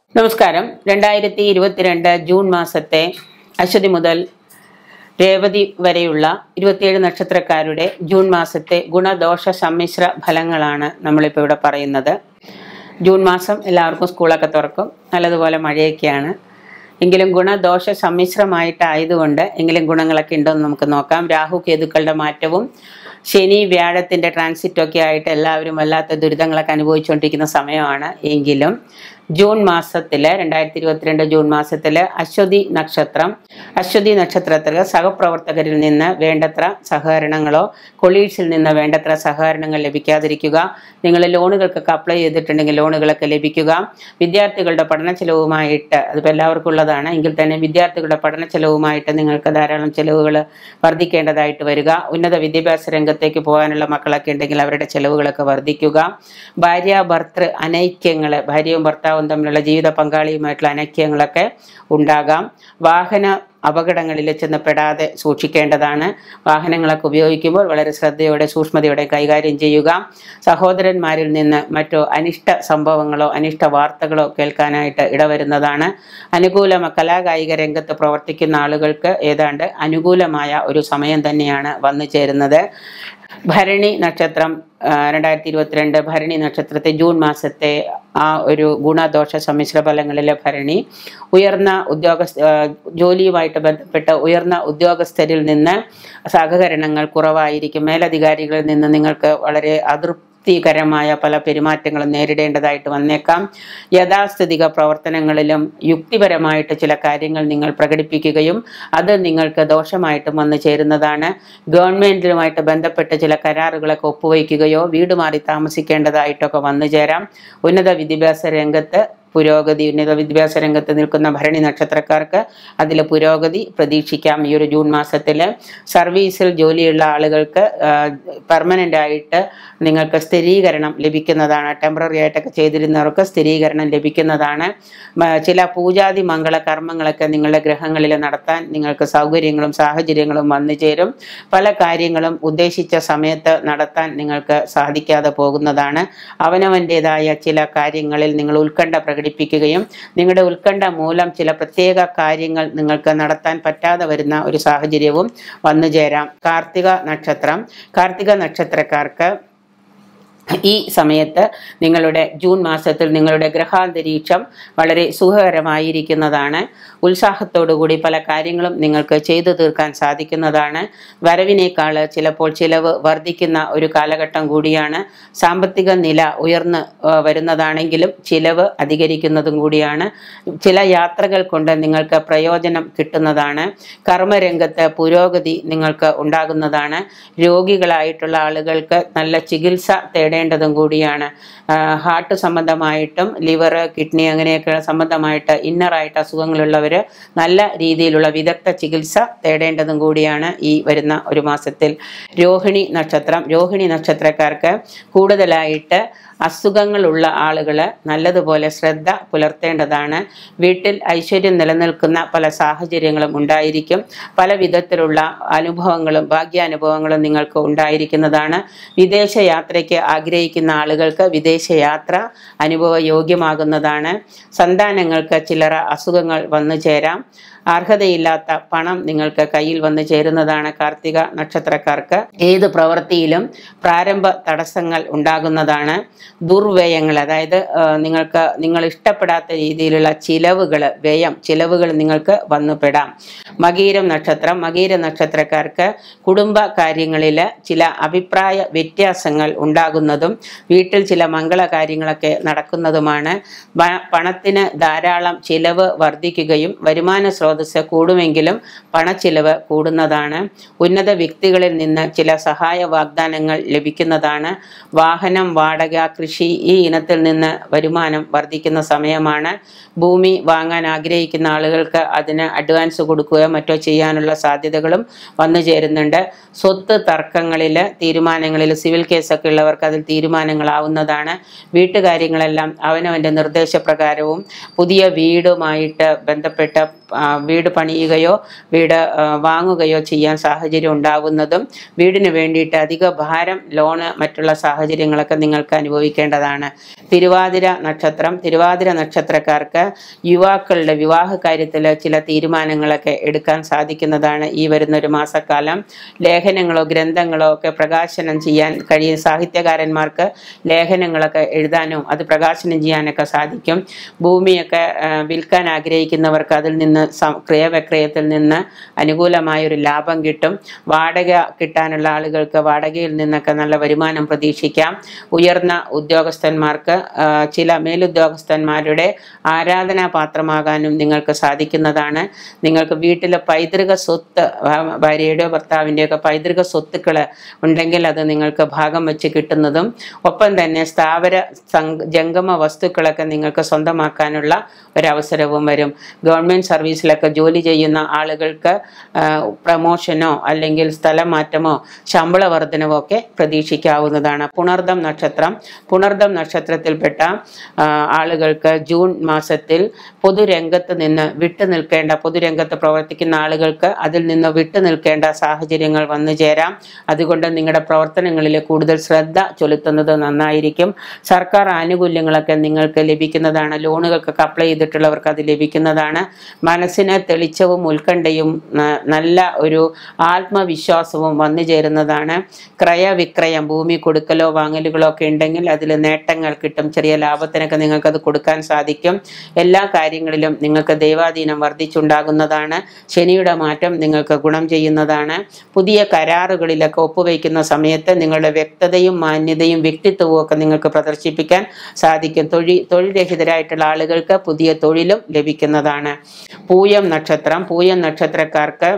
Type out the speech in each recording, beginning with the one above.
നമസ്കാരം രണ്ടായിരത്തി ഇരുപത്തിരണ്ട് ജൂൺ മാസത്തെ അശ്വതി മുതൽ രേവതി വരെയുള്ള ഇരുപത്തിയേഴ് നക്ഷത്രക്കാരുടെ ജൂൺ മാസത്തെ ഗുണദോഷ സമ്മിശ്ര ഫലങ്ങളാണ് നമ്മളിപ്പോൾ ഇവിടെ പറയുന്നത് ജൂൺ മാസം എല്ലാവർക്കും സ്കൂളൊക്കെ തുറക്കും നല്ലതുപോലെ മഴയൊക്കെയാണ് എങ്കിലും ഗുണദോഷ സമ്മിശ്രമായിട്ടായതുകൊണ്ട് എങ്കിലും ഗുണങ്ങളൊക്കെ ഉണ്ടോയെന്ന് നമുക്ക് നോക്കാം രാഹു കേതുക്കളുടെ മാറ്റവും ശനി വ്യാഴത്തിൻ്റെ ട്രാൻസിറ്റൊക്കെ ആയിട്ട് എല്ലാവരും വല്ലാത്ത ദുരിതങ്ങളൊക്കെ അനുഭവിച്ചുകൊണ്ടിരിക്കുന്ന സമയമാണ് എങ്കിലും ജൂൺ മാസത്തിൽ രണ്ടായിരത്തി ഇരുപത്തിരണ്ട് ജൂൺ മാസത്തിൽ അശ്വതി നക്ഷത്രം അശ്വതി നക്ഷത്രത്തിൽ സഹപ്രവർത്തകരിൽ നിന്ന് വേണ്ടത്ര സഹകരണങ്ങളോ കൊളീഗ്സിൽ നിന്ന് വേണ്ടത്ര സഹകരണങ്ങൾ ലഭിക്കാതിരിക്കുക നിങ്ങൾ ലോണുകൾക്കൊക്കെ അപ്ലൈ ചെയ്തിട്ടുണ്ടെങ്കിൽ ലോണുകളൊക്കെ ലഭിക്കുക വിദ്യാർത്ഥികളുടെ പഠന ചെലവുമായിട്ട് അതിപ്പോൾ എല്ലാവർക്കും ഉള്ളതാണ് എങ്കിൽ തന്നെ വിദ്യാർത്ഥികളുടെ പഠന ചെലവുമായിട്ട് നിങ്ങൾക്ക് ധാരാളം ചെലവുകൾ വർദ്ധിക്കേണ്ടതായിട്ട് വരിക ഉന്നത വിദ്യാഭ്യാസ രംഗത്തേക്ക് പോകാനുള്ള മക്കളൊക്കെ ഉണ്ടെങ്കിൽ അവരുടെ ചെലവുകളൊക്കെ വർദ്ധിക്കുക ഭാര്യ ഭർത്തൃ അനൈക്യങ്ങൾ ഭാര്യയും ഭർത്താവും തമ്മിലുള്ള ജീവിത പങ്കാളിയുമായിട്ടുള്ള അനൈക്യങ്ങളൊക്കെ ഉണ്ടാകാം വാഹന അപകടങ്ങളിൽ ചെന്ന് പെടാതെ സൂക്ഷിക്കേണ്ടതാണ് വാഹനങ്ങളൊക്കെ ഉപയോഗിക്കുമ്പോൾ വളരെ ശ്രദ്ധയോടെ സൂക്ഷ്മതയോടെ കൈകാര്യം ചെയ്യുക സഹോദരന്മാരിൽ നിന്ന് മറ്റോ അനിഷ്ട സംഭവങ്ങളോ അനിഷ്ട വാർത്തകളോ കേൾക്കാനായിട്ട് ഇടവരുന്നതാണ് അനുകൂല കലാകായിക രംഗത്ത് പ്രവർത്തിക്കുന്ന ആളുകൾക്ക് ഏതാണ്ട് അനുകൂലമായ ഒരു സമയം തന്നെയാണ് വന്നു ചേരുന്നത് ഭരണി നക്ഷത്രം ആ, രണ്ടായിരത്തി ഇരുപത്തിരണ്ട് ഭരണി നക്ഷത്രത്തെ ജൂൺ മാസത്തെ ആ ഒരു ഗുണദോഷ സമ്മിശ്ര ഫലങ്ങളിലെ ഭരണി ഉയർന്ന ഉദ്യോഗസ്ഥ ആ, ജോലിയുമായിട്ട് ബന്ധപ്പെട്ട ഉയർന്ന ഉദ്യോഗസ്ഥരിൽ നിന്ന് സഹകരണങ്ങൾ കുറവായിരിക്കും മേലധികാരികളിൽ നിന്ന് നിങ്ങൾക്ക് വളരെ അതൃപ്തി തൃപ്തികരമായ പല പെരുമാറ്റങ്ങളും നേരിടേണ്ടതായിട്ട് വന്നേക്കാം യാഥാസ്ഥിതിക പ്രവർത്തനങ്ങളിലും യുക്തിപരമായിട്ട് ചില കാര്യങ്ങൾ നിങ്ങൾ പ്രകടിപ്പിക്കുകയും അത് നിങ്ങൾക്ക് ദോഷമായിട്ടും വന്നു ചേരുന്നതാണ് ഗവൺമെന്റിലുമായിട്ട് ബന്ധപ്പെട്ട് ചില കരാറുകളൊക്കെ ഒപ്പുവയ്ക്കുകയോ വീട് മാറി താമസിക്കേണ്ടതായിട്ടൊക്കെ വന്നു ചേരാം ഉന്നത വിദ്യാഭ്യാസ രംഗത്ത് പുരോഗതി ഉന്നത വിദ്യാഭ്യാസ രംഗത്ത് നിൽക്കുന്ന ഭരണി നക്ഷത്രക്കാർക്ക് അതിൽ പുരോഗതി പ്രതീക്ഷിക്കാം ഈ ഒരു ജൂൺ മാസത്തിൽ സർവീസിൽ ജോലിയുള്ള ആളുകൾക്ക് പെർമനൻ്റ് ആയിട്ട് നിങ്ങൾക്ക് സ്ഥിരീകരണം ലഭിക്കുന്നതാണ് ടെമ്പററി ആയിട്ടൊക്കെ ചെയ്തിരുന്നവർക്ക് സ്ഥിരീകരണം ലഭിക്കുന്നതാണ് മ- ചില പൂജാതി മംഗള കർമ്മങ്ങളൊക്കെ നിങ്ങളുടെ ഗ്രഹങ്ങളിൽ നടത്താൻ നിങ്ങൾക്ക് സൗകര്യങ്ങളും സാഹചര്യങ്ങളും വന്നു ചേരും പല കാര്യങ്ങളും ഉദ്ദേശിച്ച സമയത്ത് നടത്താൻ നിങ്ങൾക്ക് സാധിക്കാതെ പോകുന്നതാണ് അവനവൻ്റെതായ ചില കാര്യങ്ങളിൽ നിങ്ങൾ ഉത്കണ്ഠ പ്രകടിപ്പിക്കുകയും നിങ്ങളുടെ ഉത്കണ്ഠ മൂലം ചില പ്രത്യേക കാര്യങ്ങൾ നിങ്ങൾക്ക് നടത്താൻ പറ്റാതെ വരുന്ന ഒരു സാഹചര്യവും വന്നു ചേരാം കാർത്തിക നക്ഷത്രം കാർത്തിക നക്ഷത്രക്കാർക്ക് ഈ സമയത്ത് നിങ്ങളുടെ ജൂൺ മാസത്തിൽ നിങ്ങളുടെ ഗ്രഹാന്തരീക്ഷം വളരെ സുഖകരമായിരിക്കുന്നതാണ് ഉത്സാഹത്തോടുകൂടി പല കാര്യങ്ങളും നിങ്ങൾക്ക് ചെയ്തു തീർക്കാൻ സാധിക്കുന്നതാണ് വരവിനേക്കാൾ ചിലപ്പോൾ ചിലവ് വർദ്ധിക്കുന്ന ഒരു കാലഘട്ടം കൂടിയാണ് സാമ്പത്തിക നില ഉയർന്ന് ആ, വരുന്നതാണെങ്കിലും ചിലവ് അധികരിക്കുന്നതും കൂടിയാണ് ചില യാത്രകൾ കൊണ്ട് നിങ്ങൾക്ക് പ്രയോജനം കിട്ടുന്നതാണ് കർമ്മരംഗത്ത് പുരോഗതി നിങ്ങൾക്ക് ഉണ്ടാകുന്നതാണ് രോഗികളായിട്ടുള്ള ആളുകൾക്ക് നല്ല ചികിത്സ തേടേണ്ടതും കൂടിയാണ് ആ, ഹാർട്ട് സംബന്ധമായിട്ടും ലിവർ കിഡ്നി അങ്ങനെയൊക്കെ സംബന്ധമായിട്ട് ഇന്നറായിട്ട് അസുഖങ്ങളുള്ളവർ നല്ല രീതിയിലുള്ള വിദഗ്ധ ചികിത്സ തേടേണ്ടതും കൂടിയാണ് ഈ വരുന്ന ഒരു മാസത്തിൽ രോഹിണി നക്ഷത്രം രോഹിണി നക്ഷത്രക്കാർക്ക് കൂടുതലായിട്ട് അസുഖങ്ങളുള്ള ആളുകൾ നല്ലതുപോലെ ശ്രദ്ധ പുലർത്തേണ്ടതാണ് വീട്ടിൽ ഐശ്വര്യം നിലനിൽക്കുന്ന പല സാഹചര്യങ്ങളും ഉണ്ടായിരിക്കും പല വിധത്തിലുള്ള അനുഭവങ്ങളും ഭാഗ്യാനുഭവങ്ങളും നിങ്ങൾക്ക് ഉണ്ടായിരിക്കുന്നതാണ് വിദേശ യാത്രയ്ക്ക് ആഗ്രഹിക്കുന്ന ആളുകൾക്ക് വിദേശ യാത്ര അനുഭവയോഗ്യമാകുന്നതാണ് സന്താനങ്ങൾക്ക് ചില്ലറ അസുഖങ്ങൾ വന്നു ചേരാം അർഹതയില്ലാത്ത പണം നിങ്ങൾക്ക് കയ്യിൽ വന്നു ചേരുന്നതാണ് കാർത്തിക നക്ഷത്രക്കാർക്ക് ഏത് പ്രവൃത്തിയിലും പ്രാരംഭ തടസ്സങ്ങൾ ഉണ്ടാകുന്നതാണ് ദുർവ്യയങ്ങൾ അതായത് ആ, നിങ്ങൾക്ക് നിങ്ങൾ ഇഷ്ടപ്പെടാത്ത രീതിയിലുള്ള ചിലവുകൾ വ്യയം ചിലവുകൾ നിങ്ങൾക്ക് വന്നുപെടാം മകീരം നക്ഷത്രം മകീര നക്ഷത്രക്കാർക്ക് കുടുംബ കാര്യങ്ങളിൽ ചില അഭിപ്രായ വ്യത്യാസങ്ങൾ ഉണ്ടാകുന്നതും വീട്ടിൽ ചില മംഗള കാര്യങ്ങളൊക്കെ നടക്കുന്നതുമാണ് വ- പണത്തിന് ധാരാളം ചിലവ് വർദ്ധിക്കുകയും വരുമാന സ്രോതസ് കൂടുമെങ്കിലും പണച്ചിലവ് കൂടുന്നതാണ് ഉന്നത വ്യക്തികളിൽ നിന്ന് ചില സഹായ വാഗ്ദാനങ്ങൾ ലഭിക്കുന്നതാണ് വാഹനം വാടക കൃഷി ഈ ഇനത്തിൽ നിന്ന് വരുമാനം വർദ്ധിക്കുന്ന സമയമാണ് ഭൂമി വാങ്ങാൻ ആഗ്രഹിക്കുന്ന ആളുകൾക്ക് അതിന് അഡ്വാൻസ് കൊടുക്കുകയോ മറ്റോ ചെയ്യാനുള്ള സാധ്യതകളും വന്നു ചേരുന്നുണ്ട് സ്വത്ത് തർക്കങ്ങളിൽ തീരുമാനങ്ങളിൽ സിവിൽ കേസൊക്കെ ഉള്ളവർക്ക് അതിൽ തീരുമാനങ്ങളാവുന്നതാണ് വീട്ടുകാര്യങ്ങളെല്ലാം അവനവൻ്റെ നിർദ്ദേശപ്രകാരവും പുതിയ വീടുമായിട്ട് ബന്ധപ്പെട്ട ആ, വീട് പണിയുകയോ വീട് ആ, വാങ്ങുകയോ ചെയ്യാൻ സാഹചര്യം ഉണ്ടാകുന്നതും വീടിന് വേണ്ടിയിട്ട് അധിക ഭാരം ലോണ് മറ്റുള്ള സാഹചര്യങ്ങളൊക്കെ നിങ്ങൾക്ക് അനുഭവിക്കേണ്ടതാണ് തിരുവാതിര നക്ഷത്രം തിരുവാതിര നക്ഷത്രക്കാർക്ക് യുവാക്കളുടെ വിവാഹ കാര്യത്തിൽ ചില തീരുമാനങ്ങളൊക്കെ എടുക്കാൻ സാധിക്കുന്നതാണ് ഈ വരുന്ന ഒരു മാസക്കാലം ലേഖനങ്ങളോ ഗ്രന്ഥങ്ങളോ ഒക്കെ പ്രകാശനം ചെയ്യാൻ കഴിയും സാഹിത്യകാരന്മാർക്ക് ലേഖനങ്ങളൊക്കെ എഴുതാനും അത് പ്രകാശനം ചെയ്യാനൊക്കെ സാധിക്കും ഭൂമിയൊക്കെ ആ, വിൽക്കാൻ ആഗ്രഹിക്കുന്നവർക്ക് അതിൽ നിന്ന് സം- ക്രയവിക്രയത്തിൽ നിന്ന് അനുകൂലമായ ഒരു ലാഭം കിട്ടും വാടക കിട്ടാനുള്ള ആളുകൾക്ക് വാടകയിൽ നിന്നൊക്കെ നല്ല വരുമാനം പ്രതീക്ഷിക്കാം ഉയർന്ന ഉദ്യോഗസ്ഥന്മാർക്ക് ആ, ചില മേലുദ്യോഗസ്ഥന്മാരുടെ ആരാധനാ പാത്രമാകാനും നിങ്ങൾക്ക് സാധിക്കുന്നതാണ് നിങ്ങൾക്ക് വീട്ടിലെ പൈതൃക സ്വത്ത് ഭ- ഭാര്യയുടെയോ ഭർത്താവിൻ്റെയോ ഒക്കെ പൈതൃക സ്വത്തുക്കൾ ഉണ്ടെങ്കിൽ അത് നിങ്ങൾക്ക് ഭാഗം വെച്ച് കിട്ടുന്നതും ഒപ്പം തന്നെ സ്ഥാവര സം- ജംഗമ വസ്തുക്കളൊക്കെ നിങ്ങൾക്ക് സ്വന്തമാക്കാനുള്ള ഒരവസരവും വരും ഗവൺമെൻറ് സർവീസിലൊക്കെ ജോലി ചെയ്യുന്ന ആളുകൾക്ക് ആ, പ്രമോഷനോ അല്ലെങ്കിൽ സ്ഥലം മാറ്റമോ ശമ്പള വർധനവോ ഒക്കെ പ്രതീക്ഷിക്കാവുന്നതാണ് പുണർദം നക്ഷത്രം പുണർദം നക്ഷത്രത്തിൽപ്പെട്ട ആ, ആളുകൾക്ക് ജൂൺ മാസത്തിൽ പൊതുരംഗത്ത് നിന്ന് വിട്ടു നിൽക്കേണ്ട പൊതുരംഗത്ത് പ്രവർത്തിക്കുന്ന ആളുകൾക്ക് അതിൽ നിന്ന് വിട്ടു നിൽക്കേണ്ട സാഹചര്യങ്ങൾ വന്നു ചേരാം അതുകൊണ്ട് നിങ്ങളുടെ പ്രവർത്തനങ്ങളിൽ കൂടുതൽ ശ്രദ്ധ ചെലുത്തുന്നത് നന്നായിരിക്കും സർക്കാർ ആനുകൂല്യങ്ങളൊക്കെ നിങ്ങൾക്ക് ലഭിക്കുന്നതാണ് ലോണുകൾക്കൊക്കെ അപ്ലൈ ചെയ്തിട്ടുള്ളവർക്ക് അത് ലഭിക്കുന്നതാണ് മനസ്സിന് തെളിച്ചവും ഉത്കണ്ഠയും ന- നല്ല ഒരു ആത്മവിശ്വാസവും വന്നു ചേരുന്നതാണ് ക്രയവിക്രയം ഭൂമി കൊടുക്കലോ വാങ്ങലുകളോ ഒക്കെ ഉണ്ടെങ്കിൽ അതിൽ നേട്ടങ്ങൾ കിട്ടും ചെറിയ ലാഭത്തിനൊക്കെ നിങ്ങൾക്കത് കൊടുക്കാൻ സാധിക്കും എല്ലാ കാര്യങ്ങളിലും നിങ്ങൾക്ക് ദൈവാധീനം വർദ്ധിച്ചുണ്ടാകുന്നതാണ് ശനിയുടെ മാറ്റം നിങ്ങൾക്ക് ഗുണം ചെയ്യുന്നതാണ് പുതിയ കരാറുകളിലൊക്കെ ഒപ്പുവയ്ക്കുന്ന സമയത്ത് നിങ്ങളുടെ വ്യക്തതയും മാന്യതയും വ്യക്തിത്വവും ഒക്കെ നിങ്ങൾക്ക് പ്രദർശിപ്പിക്കാൻ സാധിക്കും തൊഴിൽ തൊഴിൽ രഹിതരായിട്ടുള്ള ആളുകൾക്ക് പുതിയ തൊഴിലും ലഭിക്കുന്നതാണ് പൂയം നക്ഷത്രം പൂയം നക്ഷത്രക്കാർക്ക്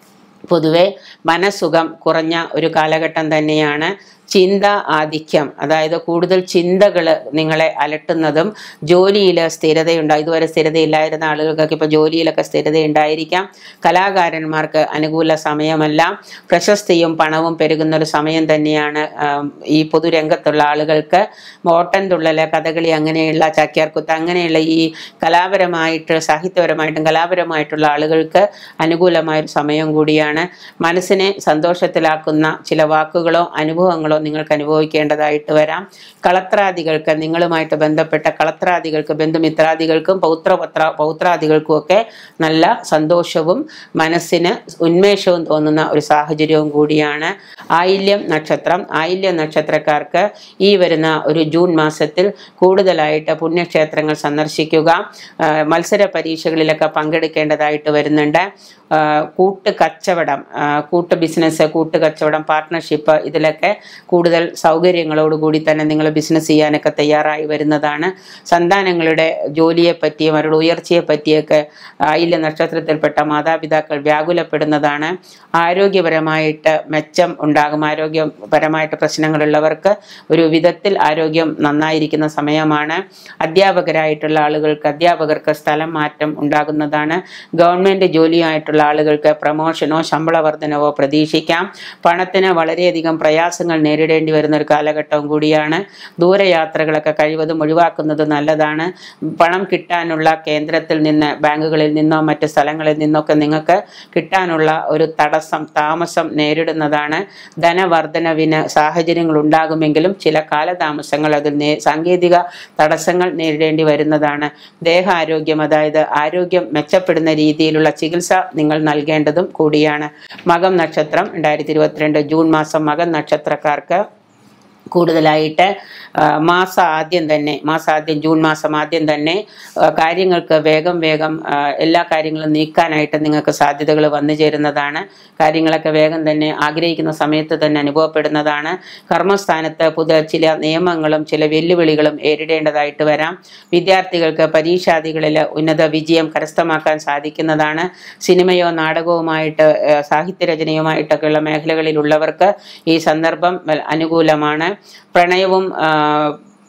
പൊതുവെ മനസ്സുഖം കുറഞ്ഞ ഒരു കാലഘട്ടം തന്നെയാണ് ചിന്ത ആധിക്യം അതായത് കൂടുതൽ ചിന്തകൾ നിങ്ങളെ അലട്ടുന്നതും ജോലിയിൽ സ്ഥിരതയുണ്ടാകും ഇതുവരെ സ്ഥിരതയില്ലായിരുന്ന ആളുകൾക്കൊക്കെ ഇപ്പോൾ ജോലിയിലൊക്കെ സ്ഥിരതയുണ്ടായിരിക്കാം കലാകാരന്മാർക്ക് അനുകൂല സമയമല്ല പ്രശസ്തിയും പണവും പെരുകുന്ന ഒരു സമയം തന്നെയാണ് ആം, ഈ പൊതുരംഗത്തുള്ള ആളുകൾക്ക് ഓട്ടൻ തുള്ളല് കഥകളി അങ്ങനെയുള്ള ചാക്യാർകുത്ത് അങ്ങനെയുള്ള ഈ കലാപരമായിട്ട് സാഹിത്യപരമായിട്ടും കലാപരമായിട്ടുള്ള ആളുകൾക്ക് അനുകൂലമായൊരു സമയം കൂടിയാണ് മനസ്സിനെ സന്തോഷത്തിലാക്കുന്ന ചില വാക്കുകളോ അനുഭവങ്ങളോ നിങ്ങൾക്ക് അനുഭവിക്കേണ്ടതായിട്ട് വരാം കളത്രാദികൾക്ക് നിങ്ങളുമായിട്ട് ബന്ധപ്പെട്ട കളത്രാദികൾക്ക് ബന്ധുമിത്രാദികൾക്കും പൗത്രപത്ര പൗത്രാദികൾക്കും ഒക്കെ നല്ല സന്തോഷവും മനസ്സിന് ഉന്മേഷവും തോന്നുന്ന ഒരു സാഹചര്യവും കൂടിയാണ് ആയില്യം നക്ഷത്രം ആയില്യം നക്ഷത്രക്കാർക്ക് ഈ വരുന്ന ഒരു ജൂൺ മാസത്തിൽ കൂടുതലായിട്ട് പുണ്യക്ഷേത്രങ്ങൾ സന്ദർശിക്കുക ആ, മത്സര പരീക്ഷകളിലൊക്കെ പങ്കെടുക്കേണ്ടതായിട്ട് വരുന്നുണ്ട് ആ, കൂട്ട് കച്ചവടം ആ, കൂട്ട് ബിസിനസ് കൂട്ട് കച്ചവടം പാർട്ട്ണർഷിപ്പ് ഇതിലൊക്കെ കൂടുതൽ സൗകര്യങ്ങളോടുകൂടി തന്നെ നിങ്ങൾ ബിസിനസ് ചെയ്യാനൊക്കെ തയ്യാറായി വരുന്നതാണ് സന്താനങ്ങളുടെ ജോലിയെ പറ്റിയും അവരുടെ ഉയർച്ചയെ പറ്റിയൊക്കെ ആയില്യ നക്ഷത്രത്തിൽപ്പെട്ട മാതാപിതാക്കൾ വ്യാകുലപ്പെടുന്നതാണ് ആരോഗ്യപരമായിട്ട് മെച്ചം ഉണ്ടാകും ആരോഗ്യപരമായിട്ട് പ്രശ്നങ്ങളുള്ളവർക്ക് ഒരു വിധത്തിൽ ആരോഗ്യം നന്നായിരിക്കുന്ന സമയമാണ് അധ്യാപകരായിട്ടുള്ള ആളുകൾക്ക് അധ്യാപകർക്ക് സ്ഥലം മാറ്റം ഉണ്ടാകുന്നതാണ് ഗവൺമെൻറ് ജോലിയായിട്ടുള്ള ആളുകൾക്ക് പ്രമോഷനോ ശമ്പള വർധനവോ പ്രതീക്ഷിക്കാം പണത്തിന് വളരെയധികം പ്രയാസങ്ങൾ നേരിടേണ്ടി വരുന്ന ഒരു കാലഘട്ടവും കൂടിയാണ് ദൂരയാത്രകളൊക്കെ കഴിവതും ഒഴിവാക്കുന്നത് നല്ലതാണ് പണം കിട്ടാനുള്ള കേന്ദ്രത്തിൽ നിന്ന് ബാങ്കുകളിൽ നിന്നോ മറ്റ് സ്ഥലങ്ങളിൽ നിന്നൊക്കെ നിങ്ങൾക്ക് കിട്ടാനുള്ള ഒരു തടസ്സം താമസം നേരിടുന്നതാണ് ധനവർധനവിന് സാഹചര്യങ്ങൾ ഉണ്ടാകുമെങ്കിലും ചില കാലതാമസങ്ങൾ അതിൽ നേ സാങ്കേതിക തടസ്സങ്ങൾ നേരിടേണ്ടി വരുന്നതാണ് ദേഹാരോഗ്യം അതായത് ആരോഗ്യം മെച്ചപ്പെടുന്ന രീതിയിലുള്ള ചികിത്സ നിങ്ങൾ നൽകേണ്ടതും കൂടിയാണ് മകം നക്ഷത്രം രണ്ടായിരത്തി ഇരുപത്തിരണ്ട് ജൂൺ മാസം മകം നക്ഷത്രക്കാർക്ക് കൂടുതലായിട്ട് ആ, മാസം ആദ്യം തന്നെ മാസം ആദ്യം ജൂൺ മാസം ആദ്യം തന്നെ ആ, കാര്യങ്ങൾക്ക് വേഗം വേഗം ആ, എല്ലാ കാര്യങ്ങളും നീക്കാനായിട്ട് നിങ്ങൾക്ക് സാധ്യതകൾ വന്നു ചേരുന്നതാണ് കാര്യങ്ങളൊക്കെ വേഗം തന്നെ ആഗ്രഹിക്കുന്ന സമയത്ത് തന്നെ അനുഭവപ്പെടുന്നതാണ് കർമ്മസ്ഥാനത്ത് പുതിയ ചില നിയമങ്ങളും ചില വെല്ലുവിളികളും നേരിടേണ്ടതായിട്ട് വരാം വിദ്യാർത്ഥികൾക്ക് പരീക്ഷാദികളിൽ ഉന്നത വിജയം കരസ്ഥമാക്കാൻ സാധിക്കുന്നതാണ് സിനിമയോ നാടകവുമായിട്ട് ആ, സാഹിത്യരചനയുമായിട്ടൊക്കെയുള്ള മേഖലകളിലുള്ളവർക്ക് ഈ സന്ദർഭം വൽ- അനുകൂലമാണ് പ്രണയവും ആ,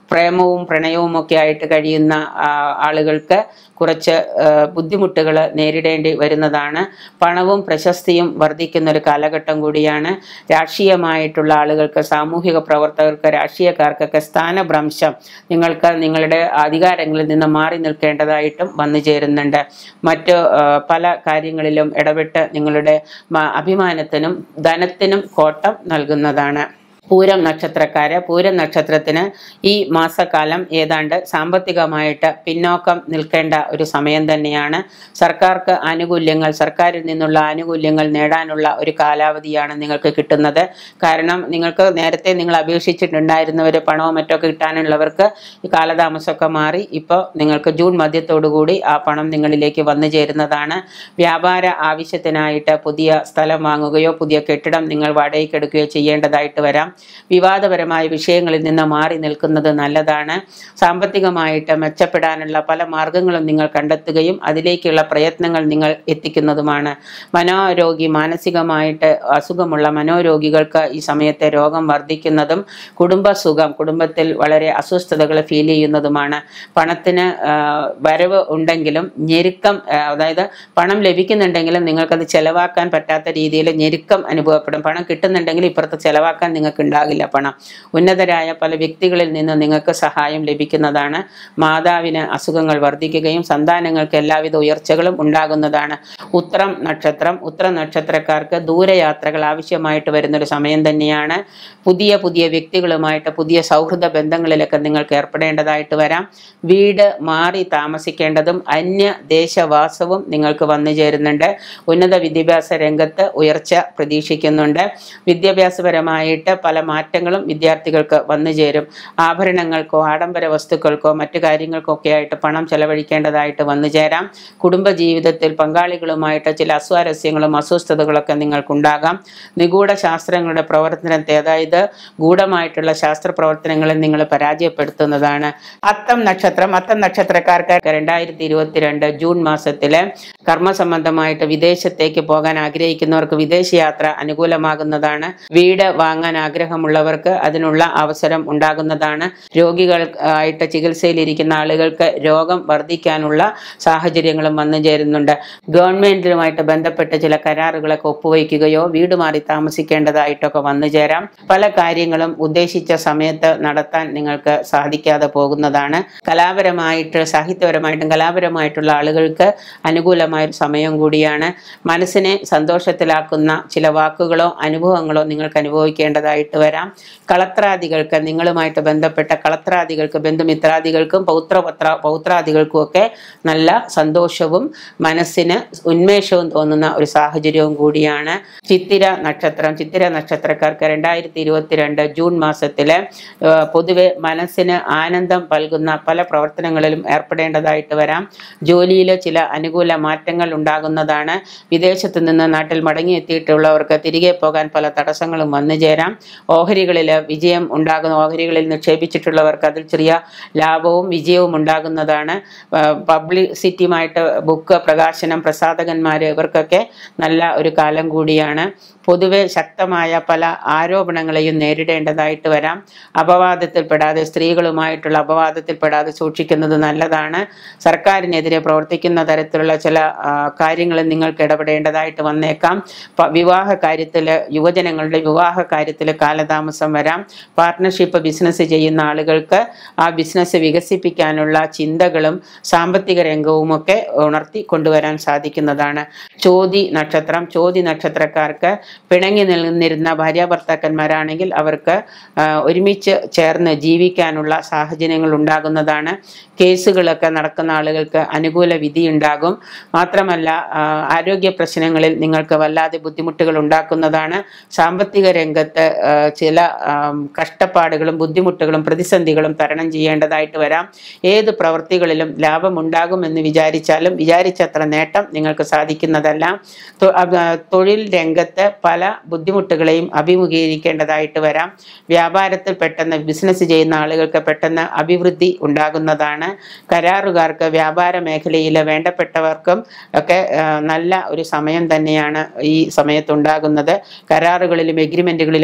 പ്രേമവും പ്രണയവും ഒക്കെ ആയിട്ട് കഴിയുന്ന ആ, ആളുകൾക്ക് കുറച്ച് ബുദ്ധിമുട്ടുകൾ നേരിടേണ്ടി വരുന്നതാണ് പണവും പ്രശസ്തിയും വർദ്ധിക്കുന്ന ഒരു കാലഘട്ടം കൂടിയാണ് രാഷ്ട്രീയമായിട്ടുള്ള ആളുകൾക്ക് സാമൂഹിക പ്രവർത്തകർക്ക് രാഷ്ട്രീയക്കാർക്കൊക്കെ സ്ഥാനഭ്രംശം നിങ്ങൾക്ക് നിങ്ങളുടെ അധികാരങ്ങളിൽ നിന്ന് മാറി നിൽക്കേണ്ടതായിട്ടും വന്നു ചേരുന്നുണ്ട് മറ്റ് ആ, പല കാര്യങ്ങളിലും ഇടപെട്ട് നിങ്ങളുടെ മ- അഭിമാനത്തിനും ധനത്തിനും കോട്ടം നൽകുന്നതാണ് പൂരം നക്ഷത്രക്കാര് പൂരം നക്ഷത്രത്തിന് ഈ മാസക്കാലം ഏതാണ്ട് സാമ്പത്തികമായിട്ട് പിന്നോക്കം നിൽക്കേണ്ട ഒരു സമയം തന്നെയാണ് സർക്കാർക്ക് ആനുകൂല്യങ്ങൾ സർക്കാരിൽ നിന്നുള്ള ആനുകൂല്യങ്ങൾ നേടാനുള്ള ഒരു കാലാവധിയാണ് നിങ്ങൾക്ക് കിട്ടുന്നത് കാരണം നിങ്ങൾക്ക് നേരത്തെ നിങ്ങൾ അപേക്ഷിച്ചിട്ടുണ്ടായിരുന്നവർ പണമോ മറ്റോ കിട്ടാനുള്ളവർക്ക് ഈ കാലതാമസമൊക്കെ മാറി ഇപ്പോൾ നിങ്ങൾക്ക് ജൂൺ മധ്യത്തോടുകൂടി ആ പണം നിങ്ങളിലേക്ക് വന്നു ചേരുന്നതാണ് വ്യാപാര ആവശ്യത്തിനായിട്ട് പുതിയ സ്ഥലം വാങ്ങുകയോ പുതിയ കെട്ടിടം നിങ്ങൾ വാടകയ്ക്ക് എടുക്കുകയോ ചെയ്യേണ്ടതായിട്ട് വരാം വിവാദപരമായ വിഷയങ്ങളിൽ നിന്ന് മാറി നിൽക്കുന്നത് നല്ലതാണ് സാമ്പത്തികമായിട്ട് മെച്ചപ്പെടാനുള്ള പല മാർഗങ്ങളും നിങ്ങൾ കണ്ടെത്തുകയും അതിലേക്കുള്ള പ്രയത്നങ്ങൾ നിങ്ങൾ എത്തിക്കുന്നതുമാണ് മനോരോഗി മാനസികമായിട്ട് അസുഖമുള്ള മനോരോഗികൾക്ക് ഈ സമയത്തെ രോഗം വർദ്ധിക്കുന്നതും കുടുംബസുഖം കുടുംബത്തിൽ വളരെ അസ്വസ്ഥതകൾ ഫീൽ ചെയ്യുന്നതുമാണ് പണത്തിന് ആ, വരവ് ഉണ്ടെങ്കിലും ഞെരുക്കം ആ, അതായത് പണം ലഭിക്കുന്നുണ്ടെങ്കിലും നിങ്ങൾക്കത് ചെലവാക്കാൻ പറ്റാത്ത രീതിയിൽ ഞെരുക്കം അനുഭവപ്പെടും പണം കിട്ടുന്നുണ്ടെങ്കിൽ ഇപ്പുറത്ത് ചെലവാക്കാൻ നിങ്ങൾക്ക് ഉണ്ടാകില്ല പണം ഉന്നതരായ പല വ്യക്തികളിൽ നിന്ന് നിങ്ങൾക്ക് സഹായം ലഭിക്കുന്നതാണ് മാതാവിന് അസുഖങ്ങൾ വർദ്ധിക്കുകയും സന്താനങ്ങൾക്ക് എല്ലാവിധ ഉയർച്ചകളും ഉണ്ടാകുന്നതാണ് ഉത്രം നക്ഷത്രം ഉത്രം നക്ഷത്രക്കാർക്ക് ദൂരയാത്രകൾ ആവശ്യമായിട്ട് വരുന്നൊരു സമയം തന്നെയാണ് പുതിയ പുതിയ വ്യക്തികളുമായിട്ട് പുതിയ സൗഹൃദ ബന്ധങ്ങളിലൊക്കെ നിങ്ങൾക്ക് ഏർപ്പെടേണ്ടതായിട്ട് വരാം വീട് മാറി താമസിക്കേണ്ടതും അന്യ ദേശവാസവും നിങ്ങൾക്ക് വന്നു ചേരുന്നുണ്ട് ഉന്നത വിദ്യാഭ്യാസ രംഗത്ത് ഉയർച്ച പ്രതീക്ഷിക്കുന്നുണ്ട് വിദ്യാഭ്യാസപരമായിട്ട് പല മാറ്റങ്ങളും വിദ്യാർത്ഥികൾക്ക് വന്നു ചേരും ആഭരണങ്ങൾക്കോ ആഡംബര വസ്തുക്കൾക്കോ മറ്റു കാര്യങ്ങൾക്കൊക്കെ ആയിട്ട് പണം ചെലവഴിക്കേണ്ടതായിട്ട് വന്നു ചേരാം കുടുംബജീവിതത്തിൽ പങ്കാളികളുമായിട്ട് ചില അസ്വാരസ്യങ്ങളും അസ്വസ്ഥതകളൊക്കെ നിങ്ങൾക്കുണ്ടാകാം നിഗൂഢ ശാസ്ത്രങ്ങളുടെ പ്രവർത്തനത്തെ അതായത് ഗൂഢമായിട്ടുള്ള ശാസ്ത്ര പ്രവർത്തനങ്ങളെ നിങ്ങൾ പരാജയപ്പെടുത്തുന്നതാണ് അത്തം നക്ഷത്രം അത്തം നക്ഷത്രക്കാർക്ക് രണ്ടായിരത്തി ഇരുപത്തിരണ്ട് ജൂൺ മാസത്തിലെ കർമ്മസംബന്ധമായിട്ട് വിദേശത്തേക്ക് പോകാൻ ആഗ്രഹിക്കുന്നവർക്ക് വിദേശയാത്ര അനുകൂലമാകുന്നതാണ് വീട് വാങ്ങാൻ ആഗ്രഹമുള്ളവർക്ക് അതിനുള്ള അവസരം ഉണ്ടാകുന്നതാണ് രോഗികൾ ആയിട്ട് ചികിത്സയിലിരിക്കുന്ന ആളുകൾക്ക് രോഗം വർദ്ധിക്കാനുള്ള സാഹചര്യങ്ങളും വന്നു ചേരുന്നുണ്ട് ഗവൺമെന്റിനുമായിട്ട് ബന്ധപ്പെട്ട് ചില കരാറുകളൊക്കെ ഒപ്പുവയ്ക്കുകയോ വീട് മാറി താമസിക്കേണ്ടതായിട്ടൊക്കെ വന്നു ചേരാം പല കാര്യങ്ങളും ഉദ്ദേശിച്ച സമയത്ത് നടത്താൻ നിങ്ങൾക്ക് സാധിക്കാതെ പോകുന്നതാണ് കലാപരമായിട്ട് സാഹിത്യപരമായിട്ടും കലാപരമായിട്ടുള്ള ആളുകൾക്ക് അനുകൂലമായ ഒരു സമയം കൂടിയാണ് മനസ്സിനെ സന്തോഷത്തിലാക്കുന്ന ചില വാക്കുകളോ അനുഭവങ്ങളോ നിങ്ങൾക്ക് അനുഭവിക്കേണ്ടതായിട്ട് വരാം കളത്രാദികൾക്ക് നിങ്ങളുമായിട്ട് ബന്ധപ്പെട്ട കളത്രാദികൾക്ക് ബന്ധുമിത്രാദികൾക്കും പൗത്രപത്ര പൗത്രാദികൾക്കും ഒക്കെ നല്ല സന്തോഷവും മനസ്സിന് ഉന്മേഷവും തോന്നുന്ന ഒരു സാഹചര്യവും കൂടിയാണ് ചിത്തിര നക്ഷത്രം ചിത്തിര നക്ഷത്രക്കാർക്ക് രണ്ടായിരത്തി ഇരുപത്തിരണ്ട് ജൂൺ മാസത്തിലെ ആ, പൊതുവെ മനസ്സിന് ആനന്ദം നൽകുന്ന പല പ്രവർത്തനങ്ങളിലും ഏർപ്പെടേണ്ടതായിട്ട് വരാം ജോലിയിൽ ചില അനുകൂല മാറ്റങ്ങൾ ഉണ്ടാകുന്നതാണ് വിദേശത്ത് നിന്ന് നാട്ടിൽ മടങ്ങിയെത്തിയിട്ടുള്ളവർക്ക് തിരികെ പോകാൻ പല തടസ്സങ്ങളും വന്നു ചേരാം ഓഹരികളിൽ വിജയം ഉണ്ടാകുന്ന ഓഹരികളിൽ നിക്ഷേപിച്ചിട്ടുള്ളവർക്ക് അതിൽ ചെറിയ ലാഭവും വിജയവും ഉണ്ടാകുന്നതാണ് ആ, പബ്ലിസിറ്റിയുമായിട്ട് ബുക്ക് പ്രകാശനം പ്രസാധകന്മാർ ഇവർക്കൊക്കെ നല്ല ഒരു കാലം കൂടിയാണ് പൊതുവെ ശക്തമായ പല ആരോപണങ്ങളെയും നേരിടേണ്ടതായിട്ട് വരാം അപവാദത്തിൽപ്പെടാതെ സ്ത്രീകളുമായിട്ടുള്ള അപവാദത്തിൽപ്പെടാതെ സൂക്ഷിക്കുന്നത് നല്ലതാണ് സർക്കാരിനെതിരെ പ്രവർത്തിക്കുന്ന തരത്തിലുള്ള ചില ആ, കാര്യങ്ങളിൽ നിങ്ങൾക്ക് ഇടപെടേണ്ടതായിട്ട് വന്നേക്കാം പ- വിവാഹ കാര്യത്തിൽ യുവജനങ്ങളുടെ വിവാഹ കാര്യത്തിൽ കാലതാമസം വരാം പാർട്ട്ണർഷിപ്പ് ബിസിനസ് ചെയ്യുന്ന ആളുകൾക്ക് ആ ബിസിനസ് വികസിപ്പിക്കാനുള്ള ചിന്തകളും സാമ്പത്തിക രംഗവുമൊക്കെ ഉണർത്തി കൊണ്ടുവരാൻ സാധിക്കുന്നതാണ് ചോതി നക്ഷത്രം ചോതി നക്ഷത്രക്കാർക്ക് പിണങ്ങി നിന്നിരുന്ന ഭാര്യാഭർത്താക്കന്മാരാണെങ്കിൽ അവർക്ക് ആ, ഒരുമിച്ച് ചേർന്ന് ജീവിക്കാനുള്ള സാഹചര്യങ്ങൾ ഉണ്ടാകുന്നതാണ് കേസുകളൊക്കെ നടക്കുന്ന ആളുകൾക്ക് അനുകൂല വിധി ഉണ്ടാകും മാത്രമല്ല ആ, ആരോഗ്യ പ്രശ്നങ്ങളിൽ നിങ്ങൾക്ക് വല്ലാതെ ബുദ്ധിമുട്ടുകൾ ഉണ്ടാക്കുന്നതാണ് സാമ്പത്തിക രംഗത്ത് ആ, ചില ആ, കഷ്ടപ്പാടുകളും ബുദ്ധിമുട്ടുകളും പ്രതിസന്ധികളും തരണം ചെയ്യേണ്ടതായിട്ട് വരാം ഏത് പ്രവൃത്തികളിലും ലാഭമുണ്ടാകുമെന്ന് വിചാരിച്ചാലും വിചാരിച്ചത്ര നേട്ടം നിങ്ങൾക്ക് സാധിക്കുന്നതല്ല തൊ- അ- ആ, തൊഴിൽ രംഗത്ത് പല ബുദ്ധിമുട്ടുകളെയും അഭിമുഖീകരിക്കേണ്ടതായിട്ട് വരാം വ്യാപാരത്തിൽ പെട്ടെന്ന് ബിസിനസ് ചെയ്യുന്ന ആളുകൾക്ക് പെട്ടെന്ന് അഭിവൃദ്ധി ഉണ്ടാകുന്നതാണ് കരാറുകാർക്ക് വ്യാപാര മേഖലയിൽ വേണ്ടപ്പെട്ടവർക്കും ഒക്കെ ആ, നല്ല ഒരു സമയം തന്നെയാണ് ഈ സമയത്തുണ്ടാകുന്നത് കരാറുകളിലും എഗ്രിമെൻറ്റുകളിലൊക്കെ ഒപ്പുവയ്ക്കുന്ന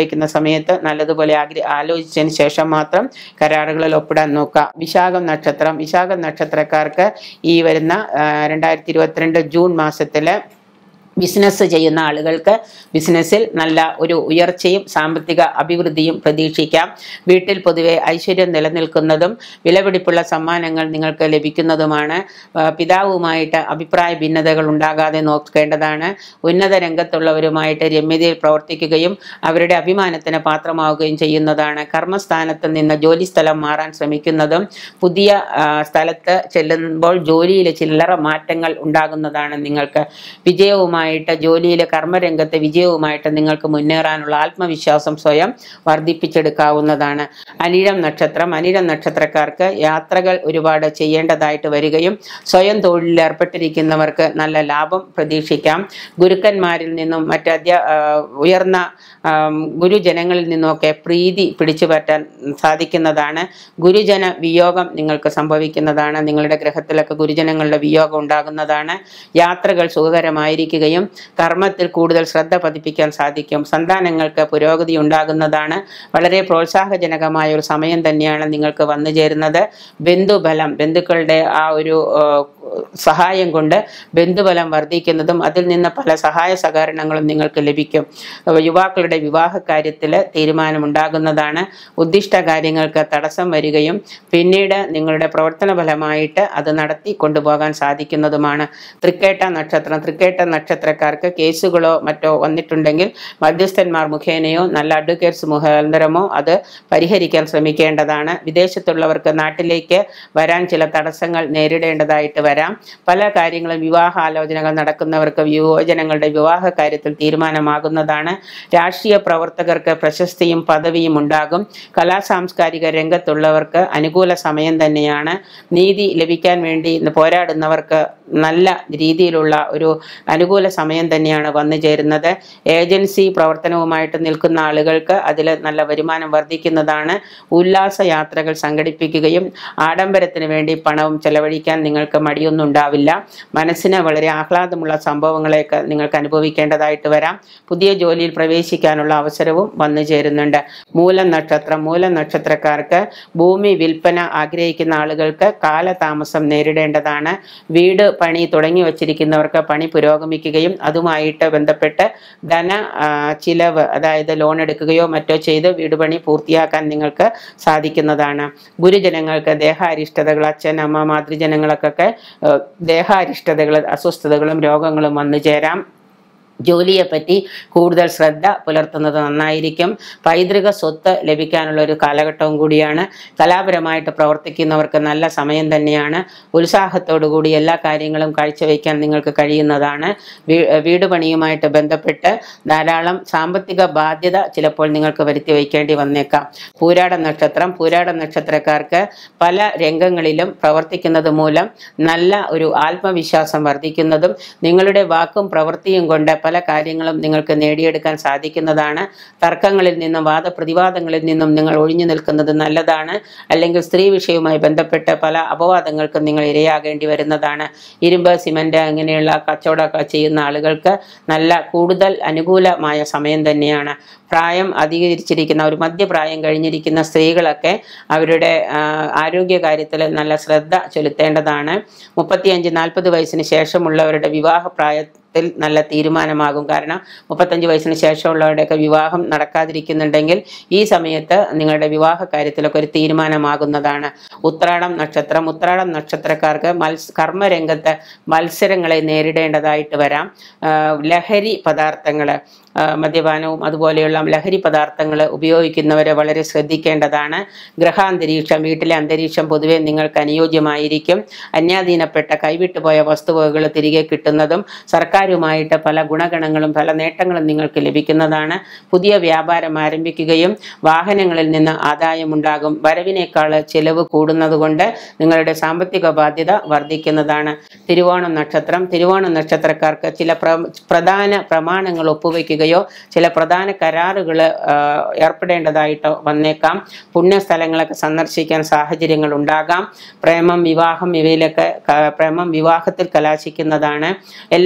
ഒപ്പുവയ്ക്കുന്ന സമയത്ത് നല്ലതുപോലെ ആഗ്ര ആലോചിച്ചതിന് ശേഷം മാത്രം കരാറുകളിൽ ഒപ്പിടാൻ നോക്കുക വിശാഖം നക്ഷത്രം വിശാഖം നക്ഷത്രക്കാർക്ക് ഈ വരുന്ന രണ്ടായിരത്തി ഇരുപത്തിരണ്ട് ജൂൺ മാസത്തിൽ ബിസിനസ് ചെയ്യുന്ന ആളുകൾക്ക് ബിസിനസ്സിൽ നല്ല ഒരു ഉയർച്ചയും സാമ്പത്തിക അഭിവൃദ്ധിയും പ്രതീക്ഷിക്കാം വീട്ടിൽ പൊതുവെ ഐശ്വര്യം നിലനിൽക്കുന്നതും വിലപിടിപ്പുള്ള സമ്മാനങ്ങൾ നിങ്ങൾക്ക് ലഭിക്കുന്നതുമാണ് ആ, പിതാവുമായിട്ട് അഭിപ്രായ ഭിന്നതകൾ ഉണ്ടാകാതെ നോക്കേണ്ടതാണ് ഉന്നത രംഗത്തുള്ളവരുമായിട്ട് രമ്യതയിൽ പ്രവർത്തിക്കുകയും അവരുടെ അഭിമാനത്തിന് പാത്രമാവുകയും ചെയ്യുന്നതാണ് കർമ്മസ്ഥാനത്ത് നിന്ന് ജോലി സ്ഥലം മാറാൻ ശ്രമിക്കുന്നതും പുതിയ ആ, സ്ഥലത്ത് ചെല്ലുമ്പോൾ ജോലിയിൽ ചില്ലറ മാറ്റങ്ങൾ ഉണ്ടാകുന്നതാണ് നിങ്ങൾക്ക് വിജയവുമായിട്ട് ജോലിയിലെ കർമ്മരംഗത്തെ വിജയവുമായിട്ട് നിങ്ങൾക്ക് മുന്നേറാനുള്ള ആത്മവിശ്വാസം സ്വയം വർദ്ധിപ്പിച്ചെടുക്കാവുന്നതാണ് അനിഴം നക്ഷത്രം അനിഴം നക്ഷത്രക്കാർക്ക് യാത്രകൾ ഒരുപാട് ചെയ്യേണ്ടതായിട്ട് വരികയും സ്വയം തൊഴിലിൽ ഏർപ്പെട്ടിരിക്കുന്നവർക്ക് നല്ല ലാഭം പ്രതീക്ഷിക്കാം ഗുരുക്കന്മാരിൽ നിന്നും മറ്റ് അധ്യ ആ, ഉയർന്ന ആം, ഗുരുജനങ്ങളിൽ നിന്നുമൊക്കെ പ്രീതി പിടിച്ചു പറ്റാൻ സാധിക്കുന്നതാണ് ഗുരുജന വിയോഗം നിങ്ങൾക്ക് സംഭവിക്കുന്നതാണ് നിങ്ങളുടെ ഗ്രഹത്തിലൊക്കെ ഗുരുജനങ്ങളുടെ വിയോഗം ഉണ്ടാകുന്നതാണ് യാത്രകൾ സുഖകരമായിരിക്കുകയും കർമ്മത്തിൽ കൂടുതൽ ശ്രദ്ധ പതിപ്പിക്കാൻ സാധിക്കും സന്താനങ്ങൾക്ക് പുരോഗതി ഉണ്ടാകുന്നതാണ് വളരെ പ്രോത്സാഹജനകമായ ഒരു സമയം തന്നെയാണ് നിങ്ങൾക്ക് വന്നു ചേരുന്നത് ബന്ധുബലം ബന്ധുക്കളുടെ ആ ഒരു ആ, സഹായം കൊണ്ട് ബന്ധുബലം വർദ്ധിക്കുന്നതും അതിൽ നിന്ന് പല സഹായ സഹകരണങ്ങളും നിങ്ങൾക്ക് ലഭിക്കും യുവാക്കളുടെ വിവാഹ കാര്യത്തിൽ തീരുമാനമുണ്ടാകുന്നതാണ് ഉദ്ദിഷ്ട കാര്യങ്ങൾക്ക് തടസ്സം വരികയും പിന്നീട് നിങ്ങളുടെ പ്രവർത്തന ഫലമായിട്ട് അത് നടത്തി കൊണ്ടുപോകാൻ സാധിക്കുന്നതുമാണ് തൃക്കേട്ട നക്ഷത്രം തൃക്കേട്ട നക്ഷത്രക്കാർക്ക് കേസുകളോ മറ്റോ വന്നിട്ടുണ്ടെങ്കിൽ മധ്യസ്ഥന്മാർ മുഖേനയോ നല്ല അഡ്വക്കേറ്റ്സ് മുഖാന്തരമോ അത് പരിഹരിക്കാൻ ശ്രമിക്കേണ്ടതാണ് വിദേശത്തുള്ളവർക്ക് നാട്ടിലേക്ക് വരാൻ ചില തടസ്സങ്ങൾ നേരിടേണ്ടതായിട്ട് വരാം പല കാര്യങ്ങളും വിവാഹാലോചനകൾ നടക്കുന്നവർക്ക് യുവജനങ്ങളുടെ വിവാഹ കാര്യത്തിൽ തീരുമാനമാകുന്നതാണ് രാഷ്ട്രീയ പ്രവർത്തകർക്ക് പ്രശസ്തിയും പദവിയും ഉണ്ടാകും കലാ സാംസ്കാരിക രംഗത്തുള്ളവർക്ക് അനുകൂല സമയം തന്നെയാണ് നീതി ലഭിക്കാൻ വേണ്ടി പോരാടുന്നവർക്ക് നല്ല രീതിയിലുള്ള ഒരു അനുകൂല സമയം തന്നെയാണ് വന്നു ചേരുന്നത് ഏജൻസി പ്രവർത്തനവുമായിട്ട് നിൽക്കുന്ന ആളുകൾക്ക് അതിൽ നല്ല വരുമാനം വർദ്ധിക്കുന്നതാണ് ഉല്ലാസ യാത്രകൾ സംഘടിപ്പിക്കുകയും ആഡംബരത്തിന് വേണ്ടി പണവും ചെലവഴിക്കാൻ നിങ്ങൾക്ക് മടിയൊന്നും ഉണ്ടാവില്ല മനസ്സിന് വളരെ ആഹ്ലാദമുള്ള സംഭവങ്ങളെയൊക്കെ നിങ്ങൾക്ക് അനുഭവിക്കേണ്ടതായിട്ട് വരാം പുതിയ ജോലിയിൽ പ്രവേശിക്കാനുള്ള അവസരവും വന്നു ചേരുന്നുണ്ട് മൂലം നക്ഷത്രം മൂലം നക്ഷത്രക്കാർക്ക് ഭൂമി വിൽപ്പന ആഗ്രഹിക്കുന്ന ആളുകൾക്ക് കാലതാമസം നേരിടേണ്ടതാണ് വീട് പണി തുടങ്ങി വച്ചിരിക്കുന്നവർക്ക് പണി പുരോഗമിക്കുകയും അതുമായിട്ട് ബന്ധപ്പെട്ട് ധന ആ, ചിലവ് അതായത് ലോൺ എടുക്കുകയോ മറ്റോ ചെയ്ത് വീട് പണി പൂർത്തിയാക്കാൻ നിങ്ങൾക്ക് സാധിക്കുന്നതാണ് ഗുരുജനങ്ങൾക്ക് ദേഹാരിഷ്ടതകൾ അച്ഛൻ അമ്മ മാതൃജനങ്ങൾക്കൊക്കെ ഏഹ്, ദേഹാരിഷ്ടതകൾ അസ്വസ്ഥതകളും രോഗങ്ങളും വന്നു ചേരാം ജോലിയെപ്പറ്റി കൂടുതൽ ശ്രദ്ധ പുലർത്തുന്നത് നന്നായിരിക്കും പൈതൃക സ്വത്ത് ലഭിക്കാനുള്ള ഒരു കാലഘട്ടവും കൂടിയാണ് കലാപരമായിട്ട് പ്രവർത്തിക്കുന്നവർക്ക് നല്ല സമയം തന്നെയാണ് ഉത്സാഹത്തോടു കൂടി എല്ലാ കാര്യങ്ങളും കാഴ്ചവെക്കാൻ നിങ്ങൾക്ക് കഴിയുന്നതാണ് വീ- വീട് പണിയുമായിട്ട് ബന്ധപ്പെട്ട് ധാരാളം സാമ്പത്തിക ബാധ്യത ചിലപ്പോൾ നിങ്ങൾക്ക് വരുത്തി വയ്ക്കേണ്ടി വന്നേക്കാം പൂരാട നക്ഷത്രം പൂരാട നക്ഷത്രക്കാർക്ക് പല രംഗങ്ങളിലും പ്രവർത്തിക്കുന്നത് മൂലം നല്ല ഒരു ആത്മവിശ്വാസം വർദ്ധിക്കുന്നതും നിങ്ങളുടെ വാക്കും പ്രവൃത്തിയും കൊണ്ട് പല കാര്യങ്ങളും നിങ്ങൾക്ക് നേടിയെടുക്കാൻ സാധിക്കുന്നതാണ് തർക്കങ്ങളിൽ നിന്നും വാദപ്രതിവാദങ്ങളിൽ നിന്നും നിങ്ങൾ ഒഴിഞ്ഞു നിൽക്കുന്നത് നല്ലതാണ് അല്ലെങ്കിൽ സ്ത്രീ വിഷയവുമായി ബന്ധപ്പെട്ട് പല അപവാദങ്ങൾക്കും നിങ്ങൾ ഇരയാകേണ്ടി വരുന്നതാണ് ഇരുമ്പ് സിമന്റ് അങ്ങനെയുള്ള കച്ചവടമൊക്കെ ചെയ്യുന്ന ആളുകൾക്ക് നല്ല കൂടുതൽ അനുകൂലമായ സമയം തന്നെയാണ് പ്രായം അധികരിച്ചിരിക്കുന്ന ഒരു മധ്യപ്രായം കഴിഞ്ഞിരിക്കുന്ന സ്ത്രീകളൊക്കെ അവരുടെ ആ, ആരോഗ്യ കാര്യത്തിൽ നല്ല ശ്രദ്ധ ചെലുത്തേണ്ടതാണ് മുപ്പത്തിയഞ്ച് നാൽപ്പത് വയസ്സിന് ശേഷമുള്ളവരുടെ വിവാഹ പ്രായത്തിൽ നല്ല തീരുമാനമാകും കാരണം മുപ്പത്തഞ്ച് വയസ്സിന് ശേഷമുള്ളവരുടെയൊക്കെ വിവാഹം നടക്കാതിരിക്കുന്നുണ്ടെങ്കിൽ ഈ സമയത്ത് നിങ്ങളുടെ വിവാഹ കാര്യത്തിലൊക്കെ ഒരു തീരുമാനമാകുന്നതാണ് ഉത്രാടം നക്ഷത്രം ഉത്രാടം നക്ഷത്രക്കാർക്ക് മത്സ കർമ്മരംഗത്ത് മത്സരങ്ങളെ നേരിടേണ്ടതായിട്ട് വരാം ആ, ലഹരി പദാർത്ഥങ്ങൾ മദ്യപാനവും അതുപോലെയുള്ള ലഹരി പദാർത്ഥങ്ങൾ ഉപയോഗിക്കുന്നവരെ വളരെ ശ്രദ്ധിക്കേണ്ടതാണ് ഗ്രഹാന്തരീക്ഷം വീട്ടിലെ അന്തരീക്ഷം പൊതുവെ നിങ്ങൾക്ക് അനുയോജ്യമായിരിക്കും അന്യാധീനപ്പെട്ട കൈവിട്ടുപോയ വസ്തുവകകൾ തിരികെ കിട്ടുന്നതും സർക്കാരുമായിട്ട് പല ഗുണഗണങ്ങളും പല നേട്ടങ്ങളും നിങ്ങൾക്ക് ലഭിക്കുന്നതാണ് പുതിയ വ്യാപാരം ആരംഭിക്കുകയും വാഹനങ്ങളിൽ നിന്ന് ആദായമുണ്ടാകും വരവിനേക്കാൾ ചെലവ് കൂടുന്നതുകൊണ്ട് നിങ്ങളുടെ സാമ്പത്തിക ബാധ്യത വർദ്ധിക്കുന്നതാണ് തിരുവോണം നക്ഷത്രം തിരുവോണം നക്ഷത്രക്കാർക്ക് ചില പ്ര പ്രധാന പ്രമാണങ്ങൾ ഒപ്പുവെക്കുകയോ ചില പ്രധാന കരാറുകൾ ഏർപ്പെടേണ്ടതായിട്ടോ വന്നേക്കാം പുണ്യസ്ഥലങ്ങളൊക്കെ സന്ദർശിക്കാൻ സാഹചര്യങ്ങൾ ഉണ്ടാകാം പ്രേമം വിവാഹം ഇവയിലൊക്കെ ക- പ്രേമം വിവാഹത്തിൽ കലാശിക്കുന്നതാണ് എല്ലാ കാര്യത്തിലും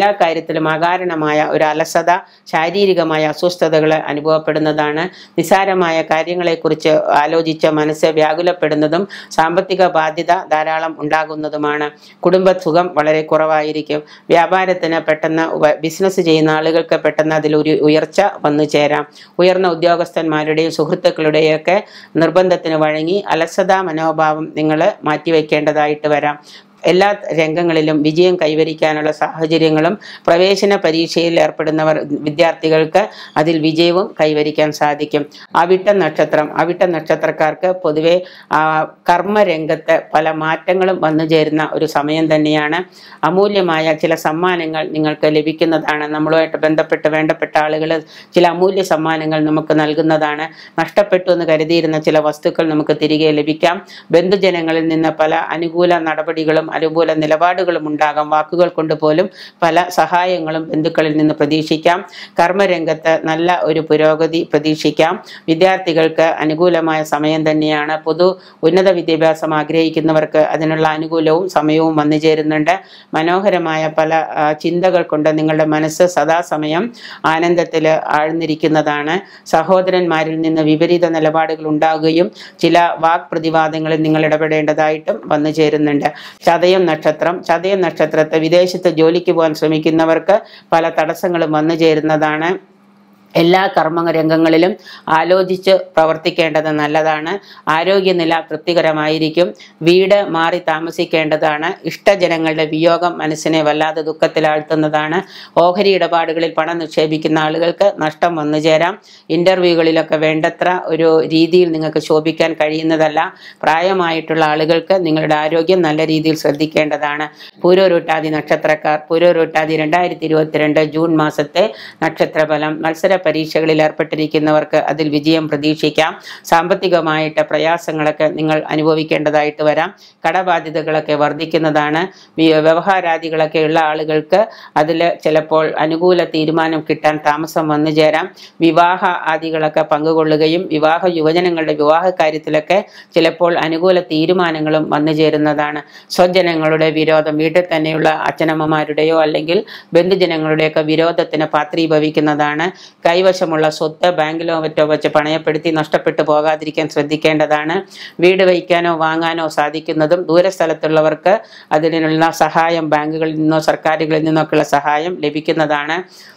കാര്യത്തിലും അകാരണമായ ഒരു അലസത ശാരീരികമായ അസ്വസ്ഥതകൾ അനുഭവപ്പെടുന്നതാണ് നിസാരമായ കാര്യങ്ങളെക്കുറിച്ച് ആലോചിച്ച് മനസ്സ് വ്യാകുലപ്പെടുന്നതും സാമ്പത്തിക ബാധ്യത ധാരാളം ഉണ്ടാകുന്നതുമാണ് കുടുംബ സുഖം വളരെ കുറവായിരിക്കും വ്യാപാരത്തിന് പെട്ടെന്ന് ഉപ- ബിസിനസ് ചെയ്യുന്ന ആളുകൾക്ക് പെട്ടെന്ന് അതിലൊരു ഉയർച്ച വന്നു ചേരാം ഉയർന്ന ഉദ്യോഗസ്ഥന്മാരുടെയും സുഹൃത്തുക്കളുടെയൊക്കെ നിർബന്ധത്തിന് വഴങ്ങി അലസതാ മനോഭാവം നിങ്ങൾ മാറ്റിവെക്കേണ്ടതായിട്ട് വരാം എല്ലാ രംഗങ്ങളിലും വിജയം കൈവരിക്കാനുള്ള സാഹചര്യങ്ങളും പ്രവേശന പരീക്ഷയിൽ ഏർപ്പെടുന്നവർ വിദ്യാർത്ഥികൾക്ക് അതിൽ വിജയവും കൈവരിക്കാൻ സാധിക്കും അവിട്ട നക്ഷത്രം അവിട്ട നക്ഷത്രക്കാർക്ക് പൊതുവെ ആ, കർമ്മരംഗത്ത് പല മാറ്റങ്ങളും വന്നു ചേരുന്ന ഒരു സമയം തന്നെയാണ് അമൂല്യമായ ചില സമ്മാനങ്ങൾ നിങ്ങൾക്ക് ലഭിക്കുന്നതാണ് നമ്മളുമായിട്ട് ബന്ധപ്പെട്ട് വേണ്ടപ്പെട്ട ആളുകൾ ചില അമൂല്യ സമ്മാനങ്ങൾ നമുക്ക് നൽകുന്നതാണ് നഷ്ടപ്പെട്ടു എന്ന് കരുതിയിരുന്ന ചില വസ്തുക്കൾ നമുക്ക് തിരികെ ലഭിക്കാം ബന്ധുജനങ്ങളിൽ നിന്ന് പല അനുകൂല നടപടികളും അനുകൂല നിലപാടുകളും ഉണ്ടാകാം വാക്കുകൾ കൊണ്ട് പോലും പല സഹായങ്ങളും ബന്ധുക്കളിൽ നിന്ന് പ്രതീക്ഷിക്കാം കർമ്മരംഗത്ത് നല്ല ഒരു പുരോഗതി പ്രതീക്ഷിക്കാം വിദ്യാർത്ഥികൾക്ക് അനുകൂലമായ സമയം തന്നെയാണ് പൊതു ഉന്നത വിദ്യാഭ്യാസം ആഗ്രഹിക്കുന്നവർക്ക് അതിനുള്ള അനുകൂലവും സമയവും വന്നു ചേരുന്നുണ്ട് മനോഹരമായ പല ആ, ചിന്തകൾ കൊണ്ട് നിങ്ങളുടെ മനസ്സ് സദാസമയം ആനന്ദത്തിൽ ആഴ്ന്നിരിക്കുന്നതാണ് സഹോദരന്മാരിൽ നിന്ന് വിപരീത നിലപാടുകൾ ഉണ്ടാകുകയും ചില വാക്പ്രതിവാദങ്ങളിൽ നിങ്ങൾ ഇടപെടേണ്ടതായിട്ടും വന്നു ചേരുന്നുണ്ട് ചതയം നക്ഷത്രം ചതയം നക്ഷത്രത്തെ വിദേശത്ത് ജോലിക്ക് പോകാൻ ശ്രമിക്കുന്നവർക്ക് പല തടസ്സങ്ങളും വന്നു ചേരുന്നതാണ് എല്ലാ കർമ്മ രംഗങ്ങളിലും ആലോചിച്ച് പ്രവർത്തിക്കേണ്ടത് നല്ലതാണ് ആരോഗ്യനില തൃപ്തികരമായിരിക്കും വീട് മാറി താമസിക്കേണ്ടതാണ് ഇഷ്ടജനങ്ങളുടെ വിയോഗം മനസ്സിനെ വല്ലാതെ ദുഃഖത്തിലാഴ്ത്തുന്നതാണ് ഓഹരി ഇടപാടുകളിൽ പണം നിക്ഷേപിക്കുന്ന ആളുകൾക്ക് നഷ്ടം വന്നു ചേരാം ഇൻ്റർവ്യൂകളിലൊക്കെ വേണ്ടത്ര ഒരു രീതിയിൽ നിങ്ങൾക്ക് ശോഭിക്കാൻ കഴിയുന്നതല്ല പ്രായമായിട്ടുള്ള ആളുകൾക്ക് നിങ്ങളുടെ ആരോഗ്യം നല്ല രീതിയിൽ ശ്രദ്ധിക്കേണ്ടതാണ് പൂരോരുട്ടാതി നക്ഷത്രക്കാർ പൂരോരുട്ടാതി രണ്ടായിരത്തി ഇരുപത്തിരണ്ട് ജൂൺ മാസത്തെ നക്ഷത്രഫലം മത്സര പരീക്ഷകളിൽ ഏർപ്പെട്ടിരിക്കുന്നവർക്ക് അതിൽ വിജയം പ്രതീക്ഷിക്കാം സാമ്പത്തികമായിട്ട് പ്രയാസങ്ങളൊക്കെ നിങ്ങൾ അനുഭവിക്കേണ്ടതായിട്ട് വരാം കടബാധ്യതകളൊക്കെ വർദ്ധിക്കുന്നതാണ് വി- വ്യവഹാരാദികളൊക്കെ ഉള്ള ആളുകൾക്ക് അതിൽ ചിലപ്പോൾ അനുകൂല തീരുമാനം കിട്ടാൻ താമസം വന്നു ചേരാം വിവാഹ ആദികളൊക്കെ പങ്കുകൊള്ളുകയും വിവാഹ യുവജനങ്ങളുടെ വിവാഹ കാര്യത്തിലൊക്കെ ചിലപ്പോൾ അനുകൂല തീരുമാനങ്ങളും വന്നു ചേരുന്നതാണ് സ്വജനങ്ങളുടെ വിരോധം വീട്ടിൽ തന്നെയുള്ള അച്ഛനമ്മമാരുടെയോ അല്ലെങ്കിൽ ബന്ധുജനങ്ങളുടെയൊക്കെ വിരോധത്തിന് പാത്രീഭവിക്കുന്നതാണ് കൈവശമുള്ള സ്വത്ത് ബാങ്കിലോ മറ്റോ വെച്ച് പണയപ്പെടുത്തി നഷ്ടപ്പെട്ടു പോകാതിരിക്കാൻ ശ്രദ്ധിക്കേണ്ടതാണ് വീട് വയ്ക്കാനോ വാങ്ങാനോ സാധിക്കുന്നതും ദൂരസ്ഥലത്തുള്ളവർക്ക് അതിനുള്ള സഹായം ബാങ്കുകളിൽ നിന്നോ സർക്കാരുകളിൽ നിന്നൊക്കെയുള്ള സഹായം ലഭിക്കുന്നതാണ്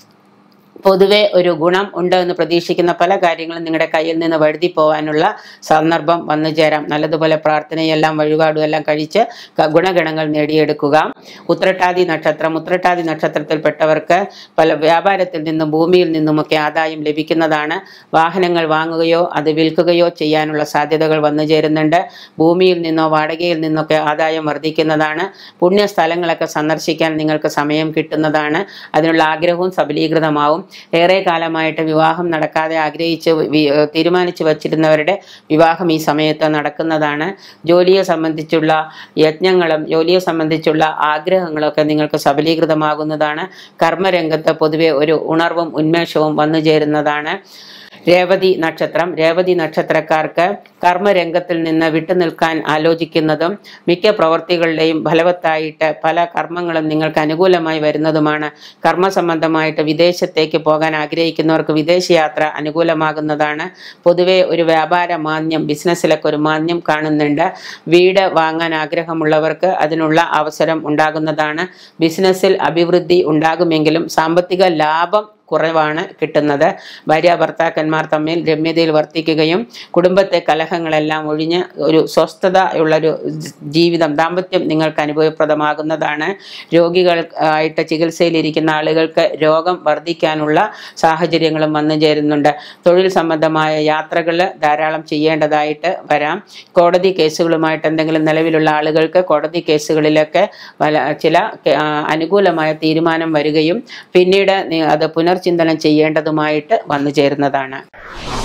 പൊതുവെ ഒരു ഗുണം ഉണ്ട് എന്ന് പ്രതീക്ഷിക്കുന്ന പല കാര്യങ്ങളും നിങ്ങളുടെ കയ്യിൽ നിന്ന് വഴുതി പോകാനുള്ള സന്ദർഭം വന്നു ചേരാം നല്ലതുപോലെ പ്രാർത്ഥനയെല്ലാം വഴിപാടും എല്ലാം കഴിച്ച് ക- ഗുണഗണങ്ങൾ നേടിയെടുക്കുക ഉത്രട്ടാതി നക്ഷത്രം ഉത്രട്ടാതി നക്ഷത്രത്തിൽപ്പെട്ടവർക്ക് പല വ്യാപാരത്തിൽ നിന്നും ഭൂമിയിൽ നിന്നുമൊക്കെ ആദായം ലഭിക്കുന്നതാണ് വാഹനങ്ങൾ വാങ്ങുകയോ അത് വിൽക്കുകയോ ചെയ്യാനുള്ള സാധ്യതകൾ വന്നു ചേരുന്നുണ്ട് ഭൂമിയിൽ നിന്നോ വാടകയിൽ നിന്നൊക്കെ ആദായം വർദ്ധിക്കുന്നതാണ് പുണ്യ സ്ഥലങ്ങളൊക്കെ സന്ദർശിക്കാൻ നിങ്ങൾക്ക് സമയം കിട്ടുന്നതാണ് അതിനുള്ള ആഗ്രഹവും സബലീകൃതമാവും ഏറെ കാലമായിട്ട് വിവാഹം നടക്കാതെ ആഗ്രഹിച്ച് വി- ഏഹ് തീരുമാനിച്ചു വച്ചിരുന്നവരുടെ വിവാഹം ഈ സമയത്ത് നടക്കുന്നതാണ് ജോലിയെ സംബന്ധിച്ചുള്ള യജ്ഞങ്ങളും ജോലിയെ സംബന്ധിച്ചുള്ള ആഗ്രഹങ്ങളൊക്കെ നിങ്ങൾക്ക് സബലീകൃതമാകുന്നതാണ് കർമ്മരംഗത്ത് പൊതുവെ ഒരു ഉണർവും ഉന്മേഷവും വന്നു ചേരുന്നതാണ് രേവതി നക്ഷത്രം രേവതി നക്ഷത്രക്കാർക്ക് കർമ്മരംഗത്തിൽ നിന്ന് വിട്ടുനിൽക്കാൻ ആലോചിക്കുന്നതും മിക്ക പ്രവർത്തികളുടെയും ഫലവത്തായിട്ട് പല കർമ്മങ്ങളും നിങ്ങൾക്ക് അനുകൂലമായി വരുന്നതുമാണ് കർമ്മസംബന്ധമായിട്ട് വിദേശത്തേക്ക് പോകാൻ ആഗ്രഹിക്കുന്നവർക്ക് വിദേശയാത്ര അനുകൂലമാകുന്നതാണ് പൊതുവെ ഒരു വ്യാപാര മാന്യം ബിസിനസ്സിലൊക്കെ ഒരു മാന്യം കാണുന്നുണ്ട് വീട് വാങ്ങാൻ ആഗ്രഹമുള്ളവർക്ക് അതിനുള്ള അവസരം ഉണ്ടാകുന്നതാണ് ബിസിനസ്സിൽ അഭിവൃദ്ധി ഉണ്ടാകുമെങ്കിലും സാമ്പത്തിക ലാഭം കുറവാണ് കിട്ടുന്നത് ഭാര്യ ഭർത്താക്കന്മാർ തമ്മിൽ രമ്യതയിൽ വർത്തിക്കുകയും കുടുംബത്തെ കലഹങ്ങളെല്ലാം ഒഴിഞ്ഞ് ഒരു സ്വസ്ഥത ഉള്ളൊരു ജീവിതം ദാമ്പത്യം നിങ്ങൾക്ക് അനുഭവപ്രദമാകുന്നതാണ് രോഗികൾ ആയിട്ട് ചികിത്സയിലിരിക്കുന്ന ആളുകൾക്ക് രോഗം വർദ്ധിക്കാനുള്ള സാഹചര്യങ്ങളും വന്നു ചേരുന്നുണ്ട് തൊഴിൽ സംബന്ധമായ യാത്രകൾ ധാരാളം ചെയ്യേണ്ടതായിട്ട് വരാം കോടതി കേസുകളുമായിട്ട് എന്തെങ്കിലും നിലവിലുള്ള ആളുകൾക്ക് കോടതി കേസുകളിലൊക്കെ പല ചില ആ, അനുകൂലമായ തീരുമാനം വരികയും പിന്നീട് നി- അത് പുനർചിന്തനം ചെയ്യേണ്ടതുമായിട്ട് വന്നു ചേരുന്നതാണ്